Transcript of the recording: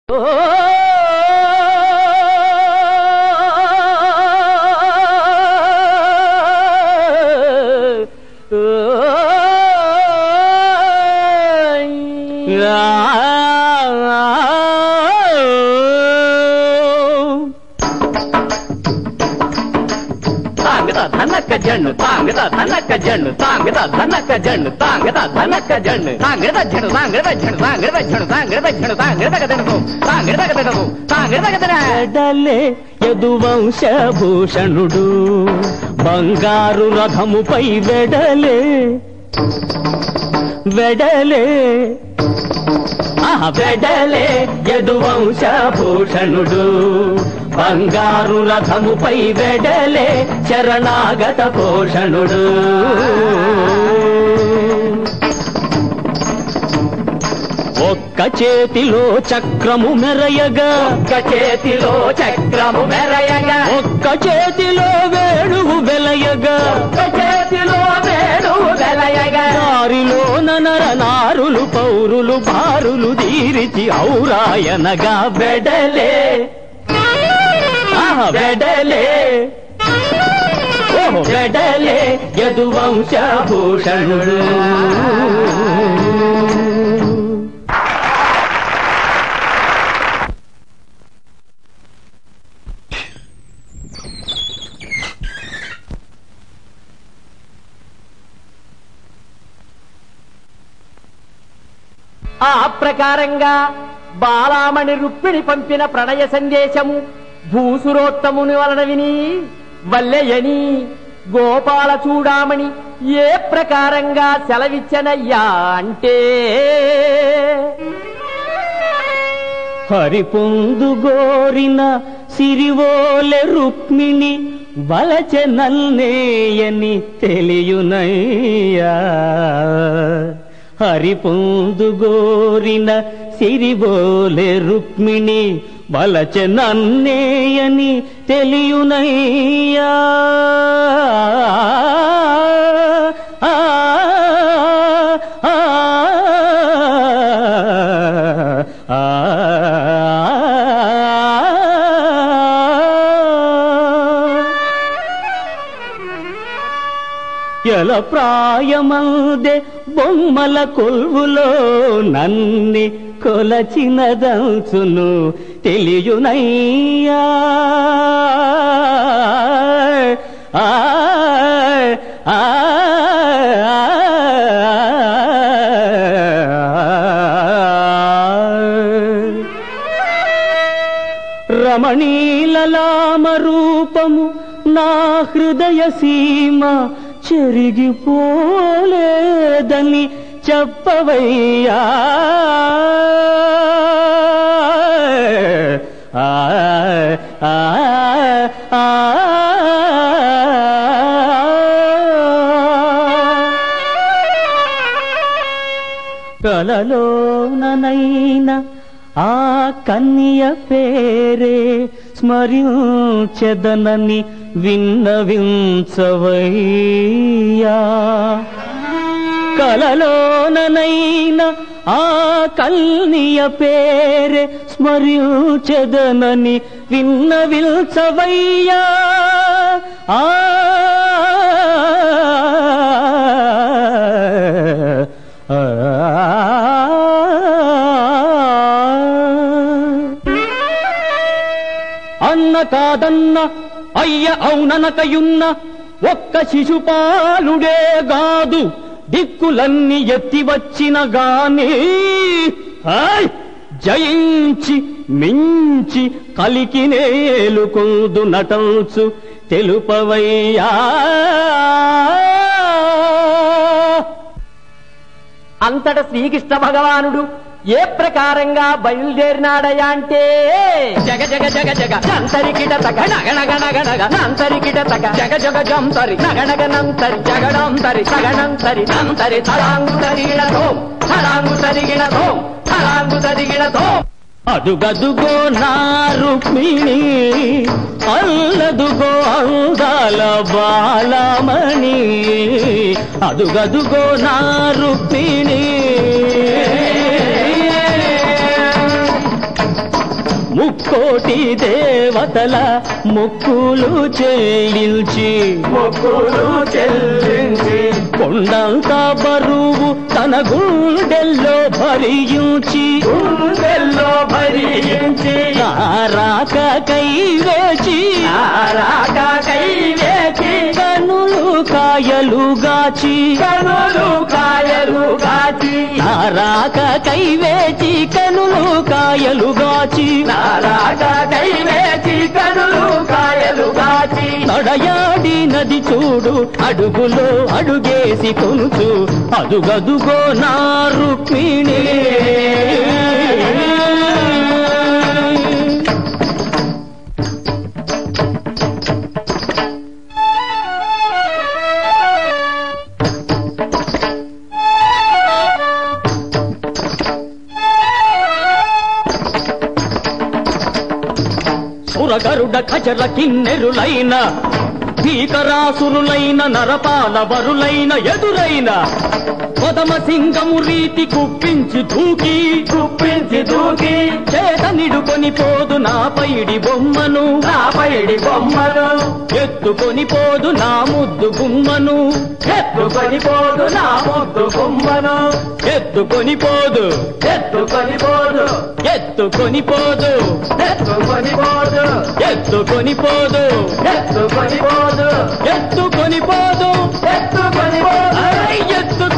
తాంగత ధనక్క జన్ను తాంగత ధనక్క జన్ను తాంగత ధనక్క జన్ను తాంగత ధనక్క జన్ను తాంగత జన్ను తాంగత జన్ను తాంగత జన్ను తాంగత జన్ను తాంగత గదనము తాంగత గదనము తాంగత గదన వెడలే యదువంశభూషణుడు బంగారు రథముపై వెడలే వెడలే ఆహా, వెడలే యదువంశభూషణుడు బంగారు రథముపై వెడలే శరణాగత పోషణుడు ఒక్క చేతిలో చక్రము మెరయగా ఒక్క చేతిలో చక్రము మెరయగా ఒక్క చేతిలో వేణువు వెలయగా ఒక్క చేతిలో వేణు వెలయగా దారిలో నర నారులు పౌరులు బారులు దీరిచి ఔరాయనగా వెడలే ఆహా, వెడలే ఓహో, వెడలే యదువంశభూషణుడు ఆ ప్రకారంగా బాలామణి రుక్మిణి పంపిన ప్రణయ సందేశము భూసురోత్తముని వలన విని వల్లెయని గోపాల చూడామణి ఏ ప్రకారంగా సెలవిచ్చనయ్యా అంటే హరిపొందు గోరిన సిరివోలె రుక్మిణి వలచె నల్నేయని తెలియునయ్యా హరిపొందు గోరిన సిరివోలె రుక్మిణి వలచె నన్నేయని తెలియునయ్యా ఆ, ఆ, ఆ, ఎల ప్రాయమందే బొమ్మల కొల్వులో నన్ని కొలచినదంచును తెలియునయ్యా ఆ, ఆ, రమణీలలామ రూపము నా హృదయ సీమ చెరిగిపోలేదని చెప్పవయ్యా ఆ, ఆ, ఆ, కలలోననైనా ఆ కన్య పేరే స్మరించెదనని విన్నవించవయ్యా కలలోననైనా ఆ కల్నియ పేరే స్మరించెదనని విన్నవించవయ్యా ఆ అన్న కాదన్న అయ్య అవుననకయున్న ఒక్క శిశుపాలుడే గాదు దిక్కులన్నీ ఎత్తి వచ్చిన గాని హాయ్! జయించి మించి కలికి నేలుకుందు నటంచు తెలుపవయ్యా అంతట శ్రీకృష్ణ భగవానుడు ఏ ప్రకారంగా బయలుదేరినాడయా అంటే జగ జగ జగ జగ నంతరికిట తగ నగనగ నగనగ నంతరికిట తగ జగ జగ జంతరి నగనగ నంతరి జగడంతరి సగనంతరి నంతరి తలాంగు తరిగినతో తలాంగు తరిగినతో తలాంగు తరిగినతో అదుగదుగో నా రుక్మిణి అల్లదుగో అందాల బాలమణి అదుగదుగో నా రుక్మిణి ముక్కోటి దేవతల మొక్కులు చెల్లించి మొక్కులు చెల్లించి కొండంత బరువు తన గుండెల్లో భరించి గుండెల్లో భరించి రాక కై వేచి నారాక కై వేచి కనులు కాయలుగాచి కనులు కాయలు కాచి రాక కై వేచి కనులు కాయలుగాచి నారాక కై వేచి కనులు కాయలు కాచి నడయాడి నది చూడు అడుగులో అడుగేసి కొనుచు అదుగదుగో నా రుక్మిణి సురగరుడ ఖచర కిన్నెరులైన భీకరాసురులైన నరపాల వరులైన ఎదురైన కొదమ సింగము రీతి కుప్పించి దూకి కుప్పించి దూకి చేత నిడుకొని పోదు నా పైడి బొమ్మను నా పైడి బొమ్మను ఎత్తుకొని పోదు నా ముద్దు గుమ్మను ఎత్తుకొని పోదు నా ముద్దు బొమ్మను ఎత్తుకొని పోదు ఎత్తుకొని పోదు ఎత్తుకొని పోదు ఎత్తుకొని పోదు ఎత్తుకొని పోదు ఎత్తుకొని పోదు ఎత్తుకొని పోదు ఎత్తుకొని పోదు ఐ, ఎత్తు